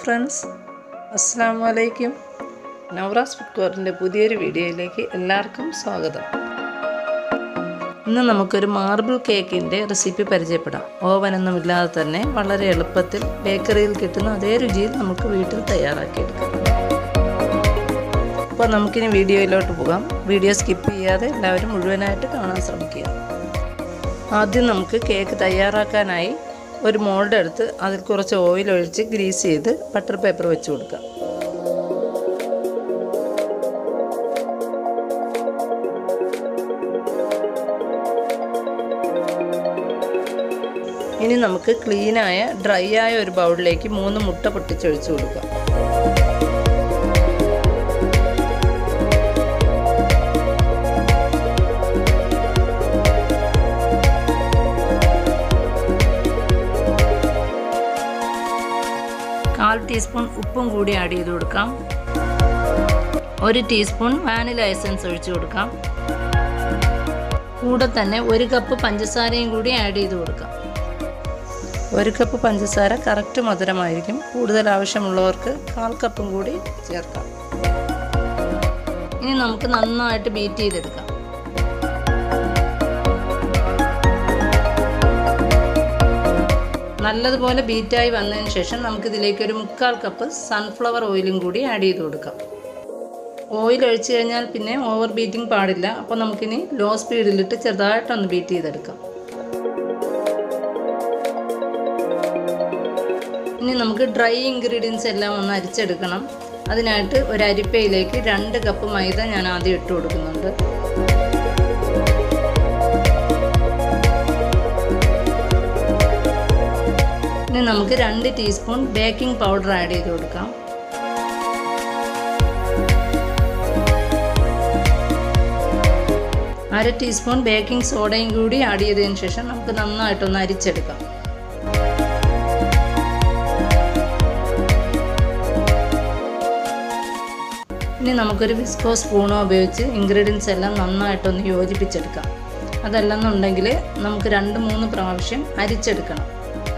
friends അസ്സാം വലൈക്കും Navaras food കോർട്ടിൻ്റെ പുതിയൊരു വീഡിയോയിലേക്ക് എല്ലാവർക്കും സ്വാഗതം ഇന്ന് നമുക്കൊരു മാർബിൾ കേക്കിൻ്റെ റെസിപ്പി പരിചയപ്പെടാം ഓവനൊന്നും ഇല്ലാതെ തന്നെ വളരെ എളുപ്പത്തിൽ ബേക്കറിയിൽ കിട്ടുന്ന അതേ രുചിയിൽ നമുക്ക് വീട്ടിൽ തയ്യാറാക്കിയെടുക്കാം അപ്പോൾ നമുക്കിനി വീഡിയോയിലോട്ട് പോകാം വീഡിയോ സ്കിപ്പ് ചെയ്യാതെ എല്ലാവരും മുഴുവനായിട്ട് കാണാൻ ശ്രമിക്കുക ആദ്യം നമുക്ക് കേക്ക് തയ്യാറാക്കാനായി ഒരു മോൾഡ് എടുത്ത് അതിൽ കുറച്ച് ഓയിൽ ഒഴിച്ച് ഗ്രീസ് ചെയ്ത് ബട്ടർ പേപ്പർ വെച്ച് കൊടുക്കാം ഇനി നമുക്ക് ക്ലീനായ ഡ്രൈ ആയ ഒരു ബൗളിലേക്ക് മൂന്ന് മുട്ട പൊട്ടിച്ചൊഴിച്ചു കൊടുക്കാം കാൽ ടീസ്പൂൺ ഉപ്പും കൂടി ആഡ് ചെയ്ത് കൊടുക്കാം ഒരു ടീസ്പൂൺ വാനില എസൻസ് ഒഴിച്ചു കൊടുക്കാം കൂടെ തന്നെ ഒരു കപ്പ് പഞ്ചസാരയും കൂടി ആഡ് ചെയ്ത് കൊടുക്കാം ഒരു കപ്പ് പഞ്ചസാര കറക്റ്റ് മധുരമായിരിക്കും കൂടുതൽ ആവശ്യമുള്ളവർക്ക് കാൽ കപ്പും കൂടി ചേർക്കാം ഇനി നമുക്ക് നന്നായിട്ട് ബീറ്റ് ചെയ്തെടുക്കാം നല്ലതുപോലെ ബീറ്റായി വന്നതിന് ശേഷം നമുക്കിതിലേക്ക് ഒരു മുക്കാൽ കപ്പ് സൺഫ്ലവർ ഓയിലും കൂടി ആഡ് ചെയ്ത് കൊടുക്കാം ഓയിൽ ഒഴിച്ചു കഴിഞ്ഞാൽ പിന്നെ ഓവർ ബീറ്റിംഗ് പാടില്ല അപ്പോൾ നമുക്കിനി ലോ സ്പീഡിലിട്ട് ചെറുതായിട്ടൊന്ന് ബീറ്റ് ചെയ്തെടുക്കാം ഇനി നമുക്ക് ഡ്രൈ ഇൻഗ്രീഡിയൻസ് എല്ലാം ഒന്ന് അരിച്ചെടുക്കണം അതിനായിട്ട് ഒരു അരിപ്പയിലേക്ക് രണ്ട് കപ്പ് മൈദ ഞാൻ ആദ്യം ഇട്ട് കൊടുക്കുന്നുണ്ട് ഇനി നമുക്ക് രണ്ട് ടീസ്പൂൺ ബേക്കിംഗ് പൗഡർ ആഡ് ചെയ്ത് കൊടുക്കാം അര ടീസ്പൂൺ ബേക്കിംഗ് സോഡയും കൂടി ആഡ് ചെയ്തതിന് ശേഷം നമുക്ക് നന്നായിട്ടൊന്ന് അരിച്ചെടുക്കാം ഇനി നമുക്കൊരു വിസ്കോ സ്പൂണോ ഉപയോഗിച്ച് ഇൻഗ്രീഡിയൻസ് എല്ലാം നന്നായിട്ടൊന്ന് യോജിപ്പിച്ചെടുക്കാം അതല്ലെന്നുണ്ടെങ്കിൽ നമുക്ക് രണ്ട് മൂന്ന് പ്രാവശ്യം അരിച്ചെടുക്കണം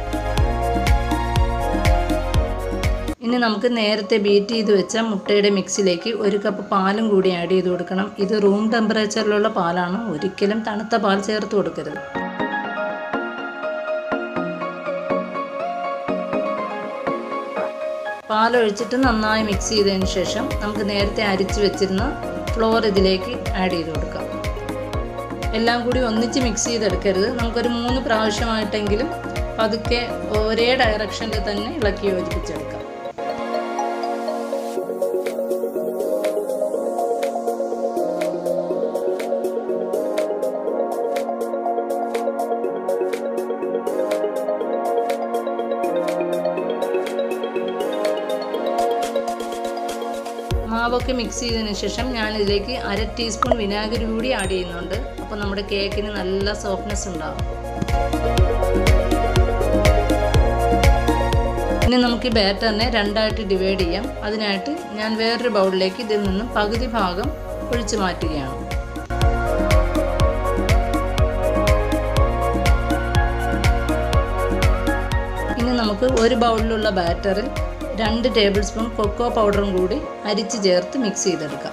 ഇനി നമുക്ക് നേരത്തെ ബീറ്റ് ചെയ്ത് വെച്ച മുട്ടയുടെ മിക്സിലേക്ക് ഒരു കപ്പ് പാലും കൂടി ആഡ് ചെയ്ത് കൊടുക്കണം ഇത് റൂം ടെമ്പറേച്ചറിലുള്ള പാലാണ് ഒരിക്കലും തണുത്ത പാൽ ചേർത്ത് കൊടുക്കരുത് പാലൊഴിച്ചിട്ട് നന്നായി മിക്സ് ചെയ്തതിന് ശേഷം നമുക്ക് നേരത്തെ അരിച്ച് വെച്ചിരുന്ന ഫ്ലോർ ഇതിലേക്ക് ആഡ് ചെയ്ത് കൊടുക്കാം എല്ലാം കൂടി ഒന്നിച്ച് മിക്സ് ചെയ്തെടുക്കരുത് നമുക്കൊരു മൂന്ന് പ്രാവശ്യമായിട്ടെങ്കിലും പതുക്കെ ഒരേ ഡയറക്ഷനിൽ തന്നെ ഇളക്കി യോജിപ്പിച്ചെടുക്കാം മാവൊക്കെ മിക്സ് ചെയ്തതിന് ശേഷം ഞാൻ ഇതിലേക്ക് അര ടീസ്പൂൺ വിനാഗിരി കൂടി ആഡ് ചെയ്യുന്നുണ്ട് അപ്പോൾ നമ്മുടെ കേക്കിന് നല്ല സോഫ്റ്റ്നെസ് ഉണ്ടാവും ഇനി നമുക്ക് ഈ ബാറ്ററിനെ രണ്ടായിട്ട് ഡിവൈഡ് ചെയ്യാം അതിനായിട്ട് ഞാൻ വേറൊരു ബൗളിലേക്ക് ഇതിൽ നിന്ന് പകുതി ഭാഗം ഒഴിച്ചു മാറ്റുകയാണ് ഇനി നമുക്ക് ഒരു ബൗളിലുള്ള ബാറ്ററിൽ രണ്ട് ടേബിൾ സ്പൂൺ കൊക്കോ പൗഡറും കൂടി അരിച്ച് ചേർത്ത് മിക്സ് ചെയ്തെടുക്കാം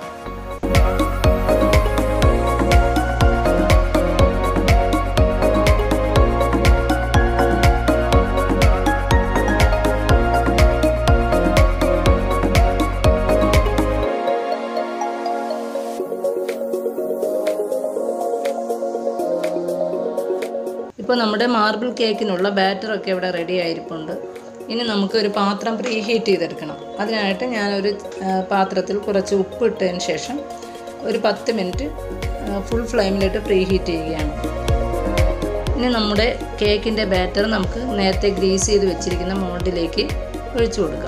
ഇപ്പോൾ നമ്മുടെ മാർബിൾ കേക്കിനുള്ള ബാറ്ററൊക്കെ ഇവിടെ റെഡി ആയിരിപ്പുണ്ട് ഇനി നമുക്ക് ഒരു പാത്രം പ്രീ ഹീറ്റ് ചെയ്തെടുക്കണം അതിനായിട്ട് ഞാനൊരു പാത്രത്തിൽ കുറച്ച് ഉപ്പ് ഇട്ടതിന് ശേഷം ഒരു പത്ത് മിനിറ്റ് ഫുൾ ഫ്ലെയിമിലിട്ട് പ്രീ ഹീറ്റ് ചെയ്യുകയാണ് ഇനി നമ്മുടെ കേക്കിൻ്റെ ബാറ്റർ നമുക്ക് നേരത്തെ ഗ്രീസ് ചെയ്ത് വെച്ചിരിക്കുന്ന മോൾഡിലേക്ക് ഒഴിച്ചു കൊടുക്കാം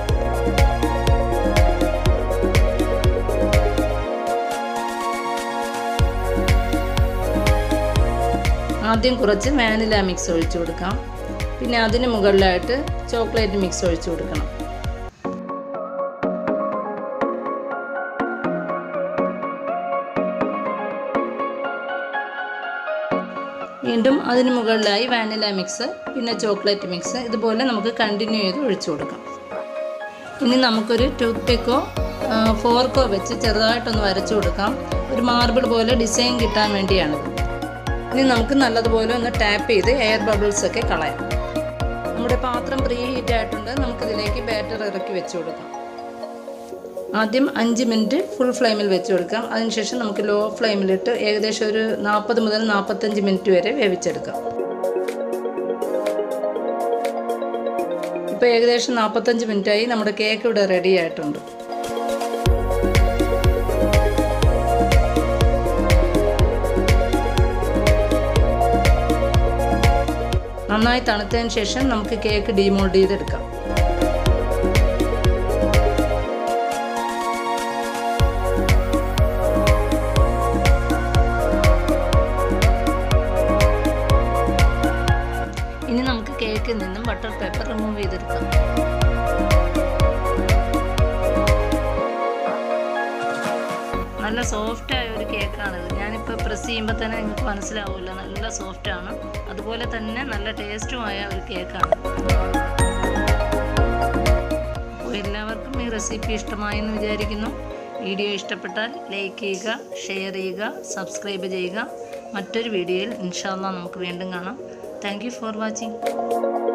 ആദ്യം കുറച്ച് വാനില മിക്സ് ഒഴിച്ചു കൊടുക്കാം പിന്നെ അതിന് മുകളിലായിട്ട് ചോക്ലേറ്റ് മിക്സ് ഒഴിച്ചു കൊടുക്കണം വീണ്ടും അതിന് മുകളിലായി വാനില മിക്സ് പിന്നെ ചോക്ലേറ്റ് മിക്സ് ഇതുപോലെ നമുക്ക് കണ്ടിന്യൂ ചെയ്ത് ഒഴിച്ചു കൊടുക്കാം ഇനി നമുക്കൊരു ടൂത്ത് പിക്കോ ഫോർക്കോ വെച്ച് ചെറുതായിട്ടൊന്ന് വരച്ചു കൊടുക്കാം ഒരു മാർബിൾ പോലെ ഡിസൈൻ കിട്ടാൻ വേണ്ടിയാണിത് ഇനി നമുക്ക് നല്ലതുപോലെ ഒന്ന് ടാപ്പ് ചെയ്ത് എയർ ബബിൾസ് ഒക്കെ കളയാം നമ്മുടെ പാത്രം പ്രീ ഹീറ്റ് ആയിട്ടുണ്ട് നമുക്കിതിലേക്ക് ബാറ്റർ ഇറക്കി വെച്ച് കൊടുക്കാം ആദ്യം അഞ്ച് മിനിറ്റ് ഫുൾ ഫ്ലെയിമിൽ വെച്ച് കൊടുക്കാം അതിനുശേഷം നമുക്ക് ലോ ഫ്ലെയിമിലിട്ട് ഏകദേശം ഒരു നാൽപ്പത് മുതൽ നാൽപ്പത്തഞ്ച് മിനിറ്റ് വരെ വേവിച്ചെടുക്കാം ഇപ്പോൾ ഏകദേശം നാൽപ്പത്തഞ്ച് മിനിറ്റായി നമ്മുടെ കേക്ക് ഇവിടെ റെഡി ആയിട്ടുണ്ട് നന്നായി തണുത്തതിന് ശേഷം നമുക്ക് കേക്ക് ഡീമോൾഡ് ചെയ്തെടുക്കാം ഇനി നമുക്ക് കേക്കിൽ നിന്നും ബട്ടർ പേപ്പർ റിമൂവ് ചെയ്തെടുക്കാം നല്ല സോഫ്റ്റ് ആയ ഒരു കേക്കാണിത് ഞാനിപ്പോൾ പ്രസ് ചെയ്യുമ്പോൾ തന്നെ നിങ്ങൾക്ക് മനസ്സിലാവില്ല നല്ല സോഫ്റ്റ് ആണ് അതുപോലെ തന്നെ നല്ല ടേസ്റ്റുമായ ഒരു കേക്കാണ് അപ്പോൾ എല്ലാവർക്കും ഈ റെസിപ്പി ഇഷ്ടമായെന്ന് വിചാരിക്കുന്നു വീഡിയോ ഇഷ്ടപ്പെട്ടാൽ ലൈക്ക് ചെയ്യുക ഷെയർ ചെയ്യുക സബ്സ്ക്രൈബ് ചെയ്യുക മറ്റൊരു വീഡിയോയിൽ ഇൻഷാല്ല നമുക്ക് വീണ്ടും കാണാം താങ്ക് യു ഫോർ വാച്ചിങ്